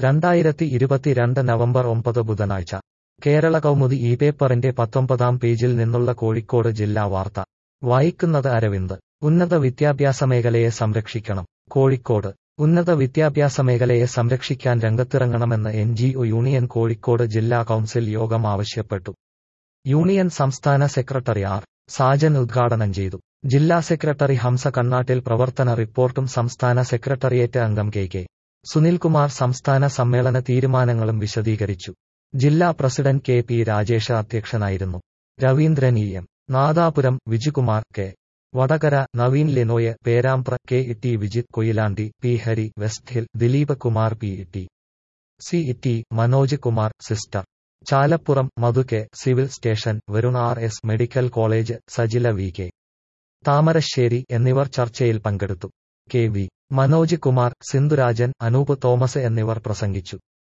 രണ്ടായിരത്തി ഇരുപത്തിരണ്ട് നവംബർ ഒമ്പത് ബുധനാഴ്ച കേരള കൗമുദി ഈ പേപ്പറിന്റെ പത്തൊമ്പതാം പേജിൽ നിന്നുള്ള കോഴിക്കോട് ജില്ലാ വാർത്ത വായിക്കുന്നത് അരവിന്ദ് ഉന്നത വിദ്യാഭ്യാസ മേഖലയെ സംരക്ഷിക്കണം കോഴിക്കോട് ഉന്നത വിദ്യാഭ്യാസ മേഖലയെ സംരക്ഷിക്കാൻ രംഗത്തിറങ്ങണമെന്ന് N G O union Kozhikode ജില്ലാ കൗൺസിൽ യോഗം ആവശ്യപ്പെട്ടു യൂണിയൻ സംസ്ഥാന സെക്രട്ടറി ആർ സാജൻ ഉദ്ഘാടനം ചെയ്തു ജില്ലാ സെക്രട്ടറി ഹംസ കണ്ണാട്ടിൽ പ്രവർത്തന റിപ്പോർട്ടും സംസ്ഥാന സെക്രട്ടറിയേറ്റ് അംഗം കെ കെ സുനിൽകുമാർ സംസ്ഥാന സമ്മേളന തീരുമാനങ്ങളും വിശദീകരിച്ചു ജില്ലാ പ്രസിഡന്റ് കെ പി രാജേഷ് അധ്യക്ഷനായിരുന്നു Raveendran E M Nadapuram Vijukumar K Vadakara Naveen Lenoy Perambra K T Vijith Koyilandy P Hari West Hill Dileep Kumar P T C T Manoj Kumar sister Chalappuram Madhu K civil station Varun R S medical college Sajila V K Thamarassery എന്നിവർ ചർച്ചയിൽ പങ്കെടുത്തു K V Manoj Kumar Sindhurajan Anoop Thomas എന്നിവർ പ്രസംഗിച്ചു